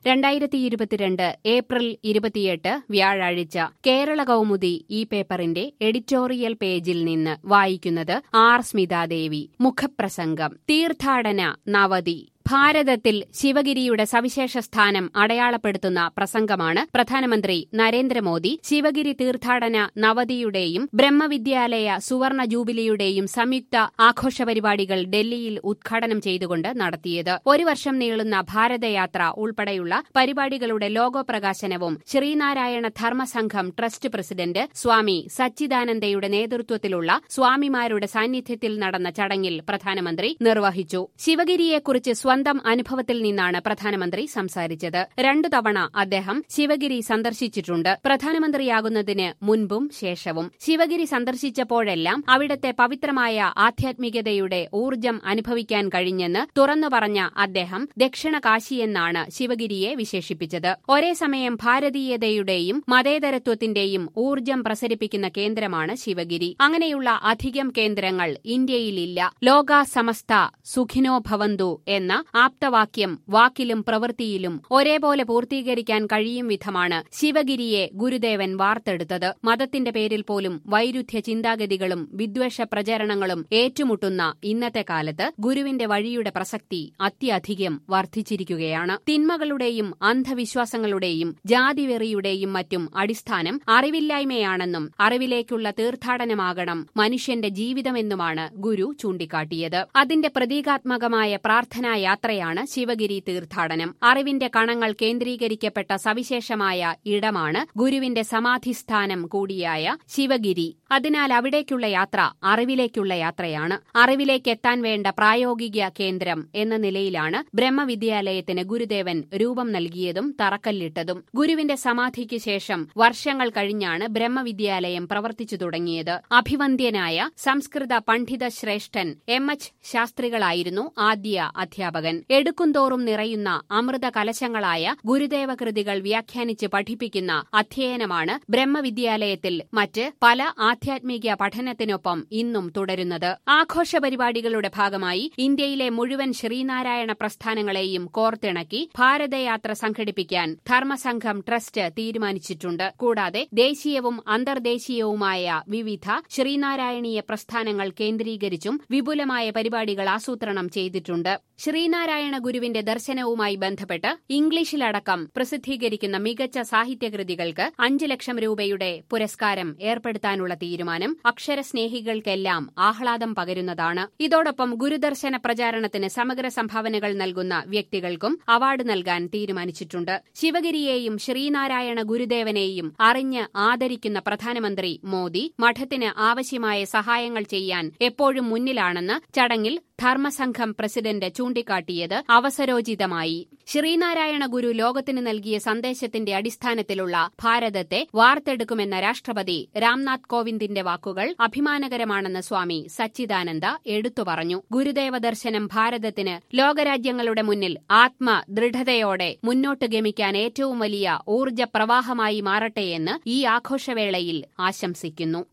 രണ്ടായിരത്തി ഇരുപത്തിരണ്ട് ഏപ്രിൽ ഇരുപത്തിയെട്ട് വ്യാഴാഴ്ച കേരള കൗമുദി ഈ പേപ്പറിന്റെ എഡിറ്റോറിയൽ പേജിൽ നിന്ന് വായിക്കുന്നത് ആർ സ്മിതാദേവി മുഖപ്രസംഗം തീർത്ഥാടന നവതി ഭാരതത്തിൽ ശിവഗിരിയുടെ സവിശേഷ സ്ഥാനം അടയാളപ്പെടുത്തുന്ന പ്രസംഗമാണ് പ്രധാനമന്ത്രി നരേന്ദ്രമോദി ശിവഗിരി തീർത്ഥാടന നവതിയുടെയും ബ്രഹ്മവിദ്യാലയ സുവർണ ജൂബിലിയുടെയും സംയുക്ത ആഘോഷ പരിപാടികൾ ഡൽഹിയിൽ ഉദ്ഘാടനം ചെയ്തുകൊണ്ട് നടത്തിയത് ഒരു വർഷം നീളുന്ന ഭാരതയാത്ര ഉൾപ്പെടെയുള്ള പരിപാടികളുടെ ലോഗോ പ്രകാശനവും ശ്രീനാരായണ ധർമ്മസംഘം ട്രസ്റ്റ് പ്രസിഡന്റ് സ്വാമി സച്ചിദാനന്ദയുടെ നേതൃത്വത്തിലുള്ള സ്വാമിമാരുടെ സാന്നിധ്യത്തിൽ നടന്ന ചടങ്ങിൽ പ്രധാനമന്ത്രി നിർവഹിച്ചു ശിവഗിരിയെക്കുറിച്ച് സ്വന്തം അനുഭവത്തിൽ നിന്നാണ് പ്രധാനമന്ത്രി സംസാരിച്ചത് രണ്ടു തവണ അദ്ദേഹം ശിവഗിരി സന്ദർശിച്ചിട്ടുണ്ട് പ്രധാനമന്ത്രിയാകുന്നതിന് മുൻപും ശേഷവും ശിവഗിരി സന്ദർശിച്ചപ്പോഴെല്ലാം അവിടത്തെ പവിത്രമായ ആധ്യാത്മികതയുടെ ഊർജം അനുഭവിക്കാൻ കഴിഞ്ഞെന്ന് തുറന്നു പറഞ്ഞ അദ്ദേഹം ദക്ഷിണ കാശിയെന്നാണ് ശിവഗിരിയെ വിശേഷിപ്പിച്ചത് ഒരേ സമയം ഭാരതീയതയുടെയും മതേതരത്വത്തിന്റെയും ഊർജം പ്രസരിപ്പിക്കുന്ന കേന്ദ്രമാണ് ശിവഗിരി അങ്ങനെയുള്ള അധികം കേന്ദ്രങ്ങൾ ഇന്ത്യയിലില്ല ലോകാ സമസ്ത സുഖിനോ ഭവന്തു എന്ന ആപ്തവാക്യം വാക്കിലും പ്രവൃത്തിയിലും ഒരേപോലെ പൂർത്തീകരിക്കാൻ കഴിയും വിധമാണ് ശിവഗിരിയെ ഗുരുദേവൻ വാർത്തെടുത്തത് മതത്തിന്റെ പേരിൽ പോലും വൈരുദ്ധ്യ ചിന്താഗതികളും വിദ്വേഷ പ്രചരണങ്ങളും ഏറ്റുമുട്ടുന്ന ഇന്നത്തെ കാലത്ത് ഗുരുവിന്റെ വഴിയുടെ പ്രസക്തി അത്യധികം വർദ്ധിച്ചിരിക്കുകയാണ് തിന്മകളുടെയും അന്ധവിശ്വാസങ്ങളുടെയും ജാതിവെറിയുടെയും മറ്റും അടിസ്ഥാനം അറിവില്ലായ്മയാണെന്നും അറിവിലേക്കുള്ള തീർത്ഥാടനമാകണം മനുഷ്യന്റെ ജീവിതമെന്നുമാണ് ഗുരു ചൂണ്ടിക്കാട്ടിയത് അതിന്റെ പ്രതീകാത്മകമായ പ്രാർത്ഥനാ യാത്രയാണ് ശിവഗിരി തീർത്ഥാടനം അറിവിന്റെ കണങ്ങൾ കേന്ദ്രീകരിക്കപ്പെട്ട സവിശേഷമായ ഇടമാണ് ഗുരുവിന്റെ സമാധിസ്ഥാനം കൂടിയായ ശിവഗിരി അതിനാൽ അവിടേക്കുള്ള യാത്ര അറിവിലേക്കുള്ള യാത്രയാണ് അറിവിലേക്കെത്താൻ വേണ്ട പ്രായോഗിക കേന്ദ്രം എന്ന നിലയിലാണ് ബ്രഹ്മവിദ്യാലയത്തിന് ഗുരുദേവൻ രൂപം നൽകിയതും തറക്കല്ലിട്ടതും ഗുരുവിന്റെ സമാധിക്ക് ശേഷം വർഷങ്ങൾ കഴിഞ്ഞാണ് ബ്രഹ്മവിദ്യാലയം പ്രവർത്തിച്ചു തുടങ്ങിയത് അഭിവന്ദ്യനായ സംസ്കൃത പണ്ഡിത ശ്രേഷ്ഠൻ എം എച്ച് ശാസ്ത്രികളായിരുന്നു ആദ്യ അധ്യാപകൻ എടുക്കുംതോറും നിറയുന്ന അമൃത കലശങ്ങളായ ഗുരുദേവ കൃതികൾ വ്യാഖ്യാനിച്ച് പഠിപ്പിക്കുന്ന അധ്യയനമാണ് ബ്രഹ്മവിദ്യാലയത്തിൽ മറ്റ് പല ആധ്യാത്മിക പഠനത്തിനൊപ്പം ഇന്നും തുടരുന്നത് ആഘോഷ പരിപാടികളുടെ ഭാഗമായി ഇന്ത്യയിലെ മുഴുവൻ ശ്രീനാരായണ പ്രസ്ഥാനങ്ങളെയും കോർത്തിണക്കി ഭാരതയാത്ര സംഘടിപ്പിക്കാൻ ധർമ്മസംഘം ട്രസ്റ്റ് തീരുമാനിച്ചിട്ടുണ്ട് കൂടാതെ ദേശീയവും അന്തർദേശീയവുമായ വിവിധ ശ്രീനാരായണീയ പ്രസ്ഥാനങ്ങൾ കേന്ദ്രീകരിച്ചും വിപുലമായ പരിപാടികൾ ആസൂത്രണം ചെയ്തിട്ടുണ്ട് ശ്രീനാരായണ ഗുരുവിന്റെ ദർശനവുമായി ബന്ധപ്പെട്ട് ഇംഗ്ലീഷിലടക്കം പ്രസിദ്ധീകരിക്കുന്ന മികച്ച സാഹിത്യകൃതികൾക്ക് അഞ്ച് ലക്ഷം രൂപയുടെ പുരസ്കാരം ഏർപ്പെടുത്താനുള്ള തീരുമാനം അക്ഷരസ്നേഹികൾക്കെല്ലാം ആഹ്ലാദം പകരുന്നതാണ് ഇതോടൊപ്പം ഗുരുദർശന പ്രചാരണത്തിന് സമഗ്ര സംഭാവനകൾ നൽകുന്ന വ്യക്തികൾക്കും അവാർഡ് നൽകാൻ തീരുമാനിച്ചിട്ടുണ്ട് ശിവഗിരിയെയും ശ്രീനാരായണ ഗുരുദേവനെയും അറിഞ്ഞ് ആദരിക്കുന്ന പ്രധാനമന്ത്രി മോദി മഠത്തിന് ആവശ്യമായ സഹായങ്ങൾ ചെയ്യാൻ എപ്പോഴും മുന്നിലാണെന്ന് ചടങ്ങിൽ ധർമ്മസംഘം പ്രസിഡന്റ് ചൂണ്ടിക്കാട്ടിയത് അവസരോചിതമായി ശ്രീനാരായണ ഗുരു ലോകത്തിന് നൽകിയ സന്ദേശത്തിന്റെ അടിസ്ഥാനത്തിലുള്ള ഭാരതത്തെ വാർത്തെടുക്കുമെന്ന രാഷ്ട്രപതി രാംനാഥ് കോവിന്ദിന്റെ വാക്കുകൾ അഭിമാനകരമാണെന്ന് സ്വാമി സച്ചിദാനന്ദ എടുത്തു പറഞ്ഞു ഗുരുദേവ ദർശനം ഭാരതത്തിന് ലോകരാജ്യങ്ങളുടെ മുന്നിൽ ആത്മദൃഢതയോടെ മുന്നോട്ട് ഗമിക്കാൻ ഏറ്റവും വലിയ ഊർജ്ജ പ്രവാഹമായി മാറട്ടെയെന്ന് ഈ ആഘോഷവേളയിൽ ആശംസിക്കുന്നു